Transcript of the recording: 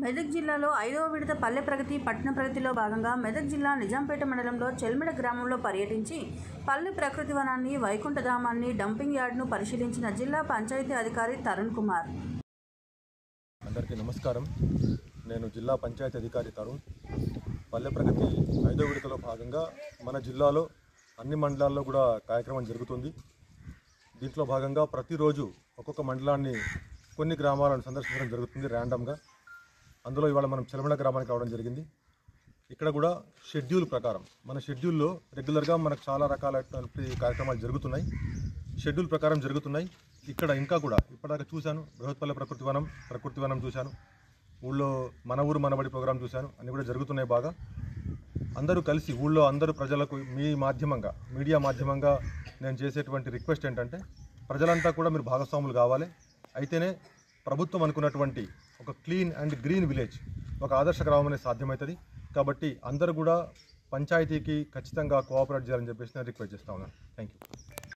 మెదక్ జిల్లాలో ఐదవ విడత పల్లె ప్రగతి పట్టణ ప్రగతిలో భాగంగా మెదక్ జిల్లా నిజాంపేట మండలంలో చెల్మిడ గ్రామంలో పర్యటించి పల్లె ప్రకృతి వనాన్ని వైకుంఠధామాన్ని డంపింగ్ యార్డ్ను పరిశీలించిన జిల్లా పంచాయతీ అధికారి తరుణ్ కుమార్ అందరికీ నమస్కారం నేను జిల్లా పంచాయతీ అధికారి తరుణ్ పల్లె ప్రగతి ఐదో విడతలో భాగంగా మన జిల్లాలో అన్ని మండలాల్లో కూడా కార్యక్రమం జరుగుతుంది దీంట్లో భాగంగా ప్రతిరోజు ఒక్కొక్క మండలాన్ని కొన్ని గ్రామాలను సందర్శించడం జరుగుతుంది ర్యాండమ్గా అందులో ఇవాళ మనం చెలమడ గ్రామానికి రావడం జరిగింది ఇక్కడ కూడా షెడ్యూల్ ప్రకారం మన షెడ్యూల్లో రెగ్యులర్గా మనకు చాలా రకాలైనటువంటి కార్యక్రమాలు జరుగుతున్నాయి షెడ్యూల్ ప్రకారం జరుగుతున్నాయి ఇక్కడ ఇంకా కూడా ఇప్పటిదాకా చూశాను బృహత్పల్లె ప్రకృతి వనం ప్రకృతి వనం చూశాను ఊళ్ళో మన ఊరు మనబడి ప్రోగ్రాం చూశాను అన్నీ కూడా జరుగుతున్నాయి బాగా అందరూ కలిసి ఊళ్ళో అందరూ ప్రజలకు మీ మాధ్యమంగా మీడియా మాధ్యమంగా నేను చేసేటువంటి రిక్వెస్ట్ ఏంటంటే ప్రజలంతా కూడా మీరు భాగస్వాములు కావాలి అయితేనే ప్రభుత్వం అనుకున్నటువంటి ఒక క్లీన్ అండ్ గ్రీన్ విలేజ్ ఒక ఆదర్శ గ్రామం అనేది సాధ్యమవుతుంది కాబట్టి అందరూ కూడా పంచాయతీకి ఖచ్చితంగా కోఆపరేట్ చేయాలని చెప్పేసి నేను రిక్వెస్ట్ చేస్తా ఉన్నాను థ్యాంక్ యూ